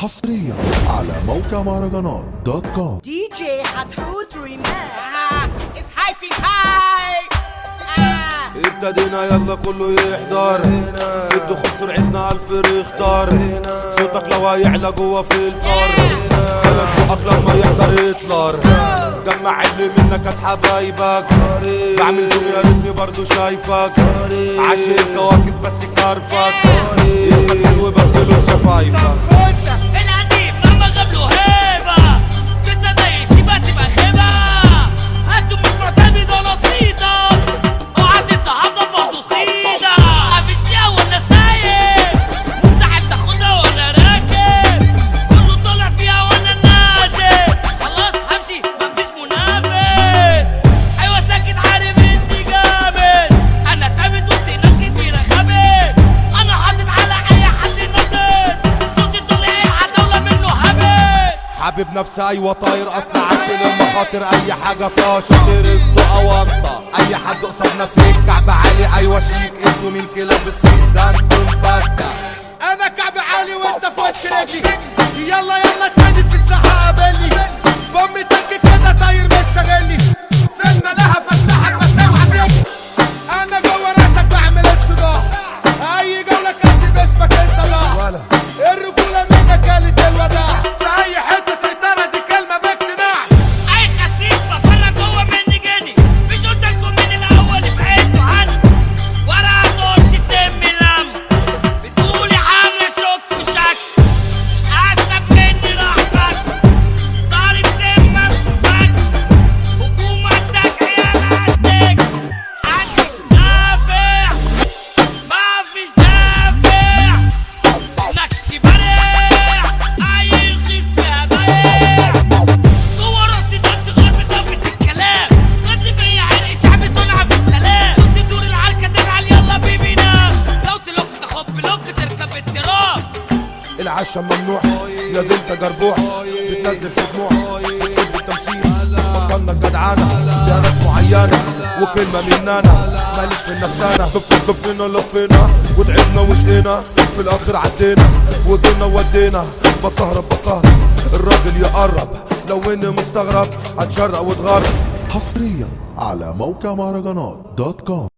حصريا على موقع مهرجانات دوت كوم دي جي حتحوت ريماكس It's high feet high. Ah. ابتدينا يلا كله يحضر في الدخول سرعتنا عالفريق اختار صوتك لو هيعلى جوا فلتر خلق بقك لما يحضر هتلر جمع اللي منك هات حبايبك بعمل زوم يا ريتني برضو شايفك عاشق الكواكب بس كارفك اسمك حلو بس له شفايفك القديم مهما غاب له هيبة لسه زي الشيبة تبقى خيبة هاتوا مش معتمد ولا صيدة اوعى تنسى هضبة وصيدة مفيش فيها ولا سايق مستعد تاخدها وانا راكب كله طالع فيها وانا نازل خلاص همشي مفيش منافس ايوه ساكت عارف اني جامد انا ثابت وسط ناس كتيرة خابت انا حاطط على اي حد نطت صوتي طلع العتاولة منه هبت حابب نفسي ايوه طاير اصلا عشان المخاطر اي حاجه فيها شاطر انتوا اوامطه اي حد قصادنا فيك كعب عالي ايوه شيك انتوا مين كلاب الصيد ده انتوا مفتة انا كعب عالي وانت في وش رجلي يلا يلا تاني في الساحه قابلني بامي تك كده طاير مش شاغلني سلمى لها فسحك بس اوعى تجري انا جوه راسك بعمل الصداع اي جوله كاتب باسمك انت لا الرجوله منك قالت الوداع في اي حته سيطره دي كلمه باقتناع اي خسيس بفرج جوه مني جاني مش قلت لكم من الاول بعدتوا عني ورا تقولش تم لم بتقولي حاجه شك وشك احسن مني راحتك ضارب سمك وفك حكومتك عيال عزتك محدش نافع مفيش دافع نكش بريح عيل خيس فيها بايع جوه راسي دانس غير بثبت الكلام غد بيا عرق شعبي صنع في السلام كنت تدور العركه تزعل يلا بيبي نام لو تلوك تاخد بلوك تركب التراب العشا ممنوع يا دي انت جربوع بتنزل في دموع بتحب التمثيل بطلنا جدعانة يا ناس معينة وكلمة مننا ماليش في نفسنا دف دفنا لفينا وتعبنا وشقينا في الاخر عدينا وجينا ودينا بكهرب بكهرب الراجل يقرب لو اني مستغرب هتشرق وتغرب حصريا على موقع مهرجانات دوت كوم